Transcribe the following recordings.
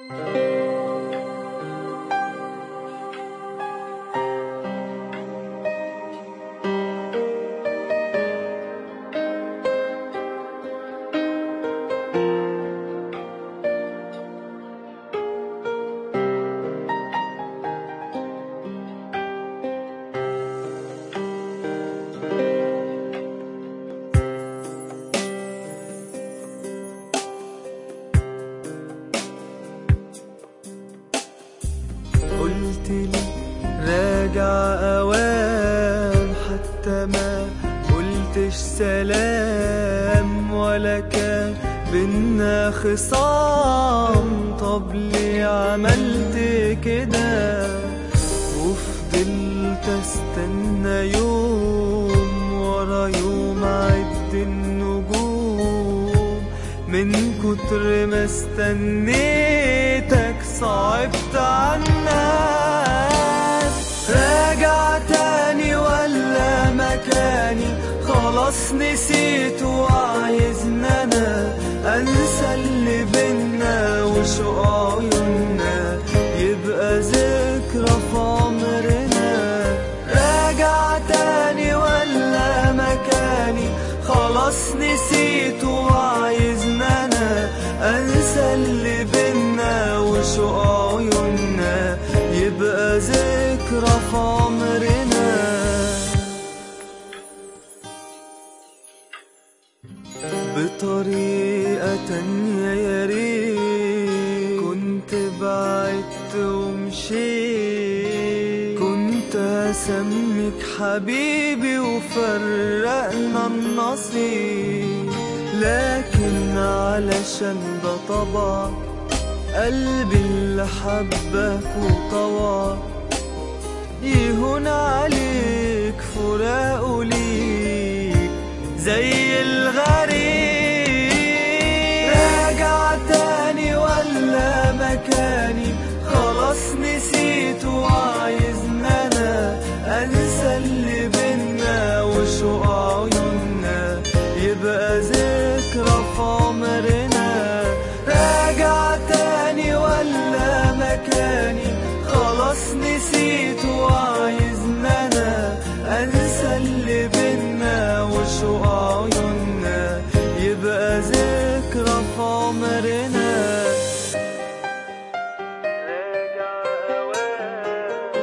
قلت لي راجع اوام حتى ما قلتش سلام ولا كان بينا خصام طب ليه عملت كده وفضلت استنى يوم ورا يوم عد النجوم من كتر ما استنيتك صعبت عنك راجع تاني ولا مكاني خلاص نسيت وعايزني انا انسى اللي بينا وشوق عيوننا يبقى ذكرى في عمرنا راجع تاني ولا مكاني خلاص نسيت وعايزني انا انسى اللي بينا وشوق عيوننا يبقى ذكرى في عمرنا بطريقة تانية يا ريت كنت بعدت ومشيت كنت هسميك حبيبي وفرقنا النصيب لكن علشان ده طبع قلبي اللي حبك وطوع يهون عليك فراقه ليك زي الغريب راجع تاني ولا مكاني خلاص نسيت وعايزني انا انسى اللي بينا وشوق عيوننا يبقى ذكرى في عمرنا راجع تاني ولا مكاني خلاص نسيت وعايزني انا انسى اللي بينا وشوق عيوننا يبقى ذكرى في عمرنا راجع أوام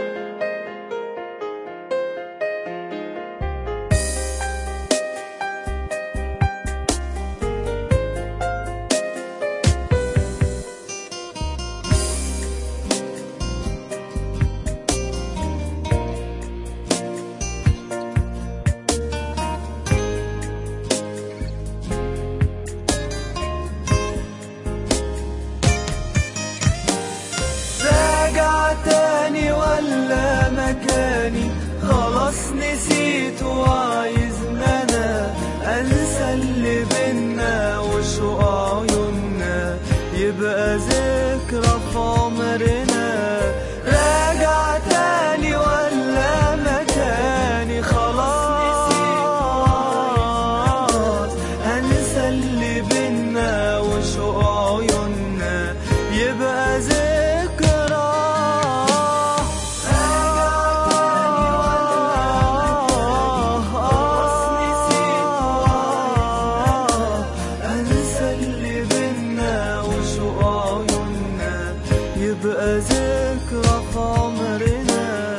راجع تاني ولا مكاني خلاص نسيت وعايزني انا انسى اللي بينا وشوق عيوننا يبقى ذكرى في عمرنا راجع تاني ولا مكاني خلاص هنسى اللي بينا وشوق عيوننا يبقى ذكرى أنسى اللي بينا وشوق عيوننا يبقى ذكرى في عمرنا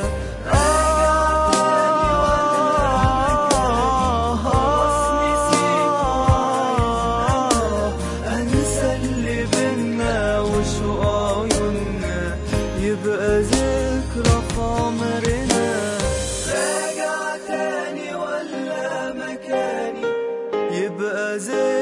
أنسى اللي بينا وشوق عيوننا يبقى ذكرى في عمرنا راجع تاني ولا مكاني يبقى ذكرى